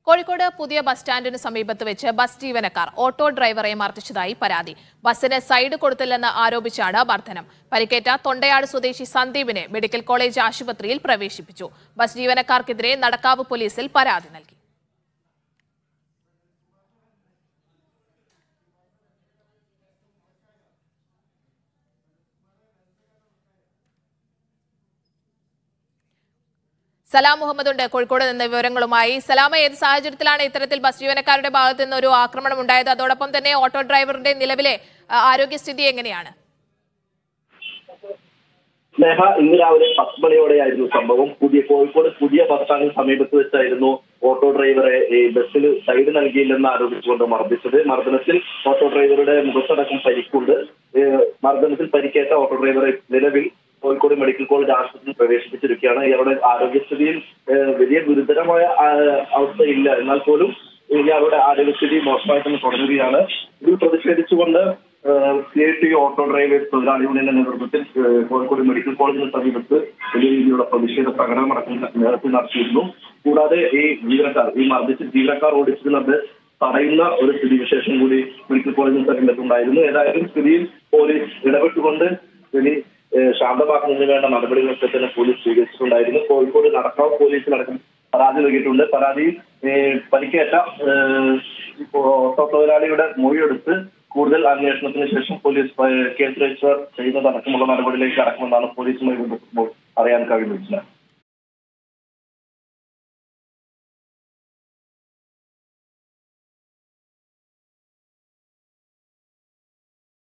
കോഴിക്കോട് പുതിയ ബസ് സ്റ്റാൻഡിന് സമീപത്ത് വെച്ച് ബസ് ജീവനക്കാർ ഓട്ടോ ഡ്രൈവറെ മർദ്ദിച്ചതായി പരാതി ബസ്സിന് സൈഡ് കൊടുത്തില്ലെന്ന് ആരോപിച്ചാണ് മർദ്ദനം പരിക്കേറ്റ തൊണ്ടയാട് സ്വദേശി സന്ദീപിനെ മെഡിക്കൽ കോളേജ് ആശുപത്രിയിൽ പ്രവേശിപ്പിച്ചു ബസ് ജീവനക്കാർക്കെതിരെ നടക്കാവ് പോലീസിൽ പരാതി നൽകി സലാം മുഹമ്മദ് ഉണ്ട് കോഴിക്കോട് നിന്ന് വിവരങ്ങളുമായി സലാമ ഏത് സാഹചര്യത്തിലാണ് ഇത്തരത്തിൽ ബസ് ജീവനക്കാരുടെ ഭാഗത്ത് നിന്ന് ഒരു ആക്രമണം ഉണ്ടായത് അതോടൊപ്പം തന്നെ ഓട്ടോ ഡ്രൈവറുടെ നിലവിലെ ആ, ആരോഗ്യസ്ഥിതി എങ്ങനെയാണ് സ്നേഹ ഇന്ന് രാവിലെ പത്ത് മണിയോടെയായിരുന്നു സംഭവം പുതിയ കോഴിക്കോട് പുതിയ ബസ് സ്റ്റാൻഡിന് സമീപത്ത് വെച്ചായിരുന്നു ഓട്ടോ ഡ്രൈവറെ ഈ ബസ്സിൽ സൈഡ് നൽകിയില്ലെന്ന് ആരോപിച്ചുകൊണ്ട് മർദ്ദിച്ചത് മർദ്ദനത്തിൽ ഓട്ടോ ഡ്രൈവറുടെ മുഖത്തടക്കം പരിക്കുണ്ട് ഏഹ് മർദ്ദനത്തിൽ പരിക്കേറ്റ ഓട്ടോ ഡ്രൈവറെ നിലവിൽ കോഴിക്കോട് മെഡിക്കൽ കോളേജ് ആശുപത്രിയിൽ പ്രവേശിപ്പിച്ചിരിക്കുകയാണ് ഇയാളുടെ ആരോഗ്യസ്ഥിതിയിൽ ഏഹ് വലിയ ഗുരുതരമായ ആ, അവസ്ഥയില്ല എന്നാൽ പോലും ഇയാളുടെ ആരോഗ്യസ്ഥിതി മോശമായി തന്നെ തുടരുകയാണ് ഇതിൽ പ്രതിഷേധിച്ചുകൊണ്ട് C I T auto drivers തൊഴിലാളി യൂണിയന്റെ നേതൃത്വത്തിൽ ഏഹ് കോഴിക്കോട് മെഡിക്കൽ കോളേജിന് സമീപത്ത് വലിയ രീതിയിലുള്ള പ്രതിഷേധ പ്രകടനം അടക്കം നേരത്തെ നടത്തിയിരുന്നു കൂടാതെ ഈ ജീവനക്കാർ ഈ മർദ്ദിച്ച ജീവനക്കാർ ഓടിച്ചിരുന്നത് തടയുന്ന ഒരു സ്ഥിതിവിശേഷം കൂടി മെഡിക്കൽ കോളേജിന് സമീപത്തുണ്ടായിരുന്നു ഏതായാലും സ്ഥിതിയിൽ പോലീസ് ഇടപെട്ടുകൊണ്ട് സ്ഥിതി ഏഹ് ശാന്തമാക്കുന്നതിന് വേണ്ട നടപടികളൊക്കെ തന്നെ പോലീസ് സ്വീകരിച്ചിട്ടുണ്ടായിരുന്നു കോഴിക്കോട് നടക്കാവ് പോലീസിലടക്കം പരാതി നൽകിയിട്ടുണ്ട് പരാതിയിൽ ഏഹ് പരിക്കേറ്റ ഏഹ് ഇപ്പോ ഓട്ടോ തൊഴിലാളിയുടെ മൊഴിയെടുത്ത് കൂടുതൽ അന്വേഷണത്തിന് ശേഷം പോലീസ് ഏഹ് കേസ് രജിസ്റ്റർ ചെയ്യുന്നതടക്കമുള്ള നടപടിയിലേക്ക് കടക്കുമെന്നാണ് പോലീസുമായി ബന്ധപ്പെടുമ്പോൾ അറിയാൻ കഴിയുന്നത്